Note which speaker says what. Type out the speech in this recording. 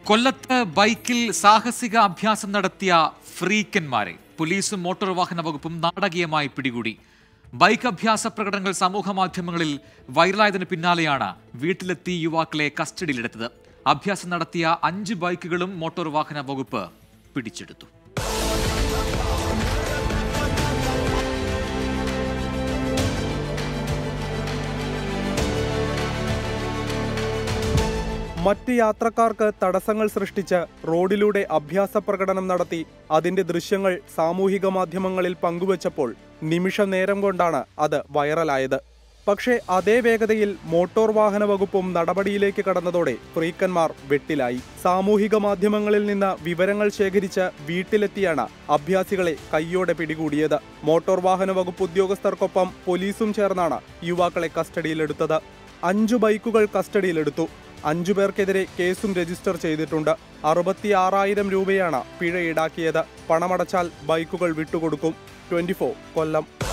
Speaker 1: കൊല്ലത്ത് ബൈക്കിൽ സാഹസിക അഭ്യാസം നടത്തിയ ഫ്രീക്കന്മാരെ പോലീസും മോട്ടോർ വാഹന വകുപ്പും നാടകീയമായി പിടികൂടി ബൈക്ക് അഭ്യാസ പ്രകടനങ്ങൾ സമൂഹ മാധ്യമങ്ങളിൽ വൈറലായതിനു പിന്നാലെയാണ് വീട്ടിലെത്തി യുവാക്കളെ കസ്റ്റഡിയിലെടുത്തത് അഭ്യാസം നടത്തിയ അഞ്ച് ബൈക്കുകളും മോട്ടോർ വാഹന വകുപ്പ് പിടിച്ചെടുത്തു
Speaker 2: മറ്റ് യാത്രക്കാർക്ക് തടസ്സങ്ങൾ സൃഷ്ടിച്ച് റോഡിലൂടെ അഭ്യാസ പ്രകടനം നടത്തി അതിന്റെ ദൃശ്യങ്ങൾ സാമൂഹിക മാധ്യമങ്ങളിൽ പങ്കുവച്ചപ്പോൾ നിമിഷ നേരം കൊണ്ടാണ് അത് വൈറലായത് പക്ഷേ അതേ വേഗതയിൽ മോട്ടോർ വാഹന വകുപ്പും നടപടിയിലേക്ക് കടന്നതോടെ ഫ്രീക്കന്മാർ വെട്ടിലായി സാമൂഹിക മാധ്യമങ്ങളിൽ നിന്ന് വിവരങ്ങൾ ശേഖരിച്ച് വീട്ടിലെത്തിയാണ് അഭ്യാസികളെ കയ്യോടെ പിടികൂടിയത് മോട്ടോർ വാഹന വകുപ്പ് ഉദ്യോഗസ്ഥർക്കൊപ്പം പോലീസും ചേർന്നാണ് യുവാക്കളെ കസ്റ്റഡിയിലെടുത്തത് അഞ്ചു ബൈക്കുകൾ കസ്റ്റഡിയിലെടുത്തു അഞ്ചു പേർക്കെതിരെ കേസും രജിസ്റ്റർ ചെയ്തിട്ടുണ്ട് അറുപത്തി ആറായിരം രൂപയാണ് പിഴ ഈടാക്കിയത് പണമടച്ചാൽ ബൈക്കുകൾ വിട്ടുകൊടുക്കും ട്വന്റി കൊല്ലം